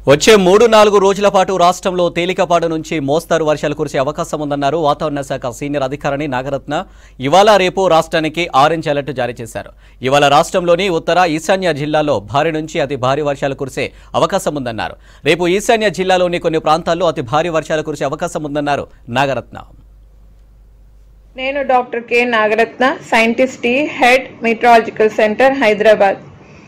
వచ్చే మూడు నాలుగు రోజుల పాటు రాష్ట్రంలో తేలికపాటు నుంచి మోస్తారు వర్షాలు కురిసే అవకాశం ఉందన్నారు వాతావరణ శాఖ సీనియర్ అధికారిని నాగరత్న ఇవాళ రేపు రాష్ట్రానికి ఆరెంజ్ అలర్ట్ జారీ చేశారు ఇవాళ రాష్ట్రంలోని ఉత్తర ఈశాన్య జిల్లాలో భారీ నుంచి అతి భారీ వర్షాలు కురిసే అవకాశం ఉందన్నారు రేపు ఈశాన్య జిల్లాలోని కొన్ని ప్రాంతాల్లో అతి భారీ వర్షాలు కురిసే అవకాశం ఉందన్నారు నాగరత్న నేను డాక్టర్ కె నాగరత్న సైంటిస్ట్ ఈ హెడ్ మెట్రాలజికల్ సెంటర్ హైదరాబాద్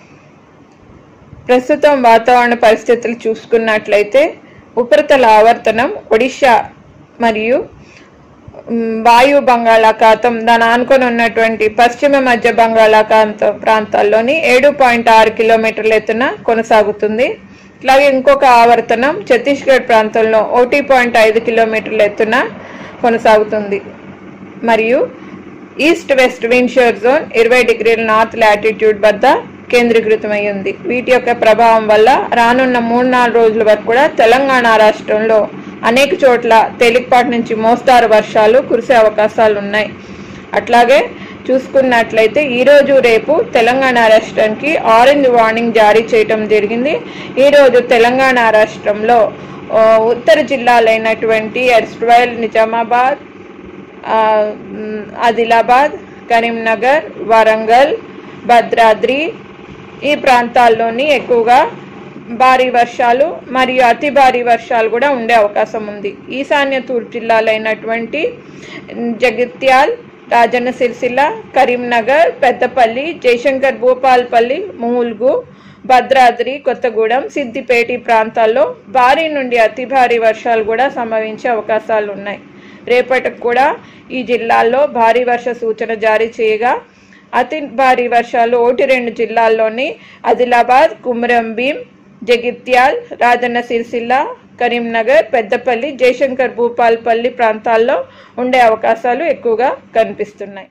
ప్రస్తుతం వాతావరణ పరిస్థితులు చూసుకున్నట్లయితే ఉపరితల ఆవర్తనం ఒడిశా మరియు మ్, వాయు బంగాళాఖాతం దాని ఆనుకొని ఉన్నటువంటి పశ్చిమ మధ్య బంగాళాఖాతం ప్రాంతాల్లోని ఏడు పాయింట్ ఆరు కిలోమీటర్ల ఎత్తున కొనసాగుతుంది ఇట్లాగే ఇంకొక ఆవర్తనం ఛత్తీస్గఢ్ ప్రాంతంలో ఒకటి పాయింట్ ఐదు కిలోమీటర్ల ఎత్తున కొనసాగుతుంది మరియు ఈస్ట్ వెస్ట్ విండ్షియర్ జోన్ ఇరవై డిగ్రీల నార్త్ లాటిట్యూడ్ వద్ద కేంద్రీకృతమై ఉంది వీటి యొక్క ప్రభావం వల్ల రానున్న మూడు నాలుగు రోజుల వరకు కూడా తెలంగాణ రాష్ట్రంలో అనేక చోట్ల తేలికపాటి నుంచి మోస్తారు వర్షాలు కురిసే అవకాశాలు ఉన్నాయి అట్లాగే చూసుకున్నట్లయితే ఈరోజు రేపు తెలంగాణ రాష్ట్రానికి ఆరెంజ్ వార్నింగ్ జారీ చేయటం జరిగింది ఈరోజు తెలంగాణ రాష్ట్రంలో ఆ, ఉత్తర జిల్లాలైనటువంటి ఎర్స్ట్వైల్ నిజామాబాద్ ఆ, మ్, ఆదిలాబాద్ కరీంనగర్ వరంగల్ భద్రాద్రి ఈ ప్రాంతాల్లోని ఎక్కువగా భారీ వర్షాలు మరియు అతి భారీ వర్షాలు కూడా ఉండే అవకాశం ఉంది ఈశాన్య తూర్పు జిల్లాలైనటువంటి జగిత్యాల్ రాజన్న సిరిసిల్ల కరీంనగర్ పెద్దపల్లి జయశంకర్ భూపాల్పల్లి మూల్గు భద్రాద్రి కొత్తగూడెం సిద్దిపేట ఈ ప్రాంతాల్లో భారీ నుండి అతి భారీ వర్షాలు కూడా సంభవించే అవకాశాలు ఉన్నాయి రేపటికి కూడా ఈ జిల్లాల్లో భారీ వర్ష సూచన జారీ చేయగా అతి భారీ వర్షాలు ఒకటి రెండు జిల్లాల్లోని ఆదిలాబాద్ కుమరం భీం జగిత్యాల్ రాజన్న సిరిసిల్ల కరీంనగర్ పెద్దపల్లి జయశంకర్ భూపాల్పల్లి ప్రాంతాల్లో ఉండే అవకాశాలు ఎక్కువగా కనిపిస్తున్నాయి